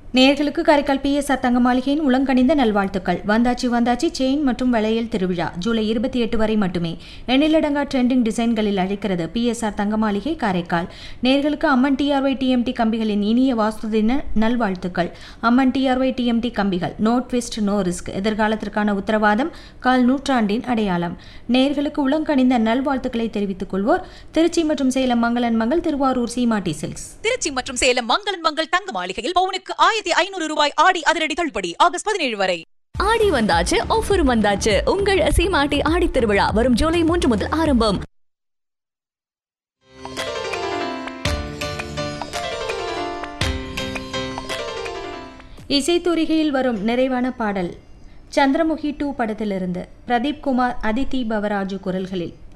நேர்களுக்கு காரைக்கால் பிஎஸ்ஆர் தங்க மாளிகையின் உளங்கணிந்த நல்வாழ்த்துக்கள் வந்தாச்சி வந்தாச்சி செயின் மற்றும் வளையல் திருவிழா ஜூலை இருபத்தி எட்டு வரை மட்டுமே எண்ணிலடங்கா ட்ரெண்டிங் டிசைன்களில் அழைக்கிறது பிஎஸ்ஆர் தங்க மாளிகை காரைக்கால் நேர்களுக்கு அம்மன் டிஆர்ஒய் டிஎம்டி கம்பிகளின் இனிய வாஸ்து தின நல்வாழ்த்துக்கள் அம்மன் டிஆர்ஒய் டிஎம்டி கம்பிகள் நோ ட்விஸ்ட் நோ ரிஸ்க் எதிர்காலத்திற்கான உத்தரவாதம் கால் நூற்றாண்டின் அடையாளம் நேர்களுக்கு உளங்கணிந்த நல்வாழ்த்துக்களை தெரிவித்துக் கொள்வோர் திருச்சி மற்றும் சேலம் மங்களன் மங்கள் திருவாரூர் சீமாட்டி சில்க்ஸ் திருச்சி மற்றும் சேலம் மங்களன் மங்கள் தங்க மாளிகையில் பவுனுக்கு ஆயிரத்தி ஐநூறு ரூபாய் ஆடி அதிரடி தள்ளுபடி ஆகஸ்ட் பதினேழு வரை ஆடி வந்தாச்சு ஆஃபர் வந்தாச்சு உங்கள் சீமாட்டி ஆடி திருவிழா வரும் ஜூலை மூன்று முதல் ஆரம்பம் இசைத்தூரிகையில் வரும் நிறைவான பாடல் சந்திரமுகி டூ படத்திலிருந்து பிரதீப் குமார் அதித்தி பவராஜு குரல்களில்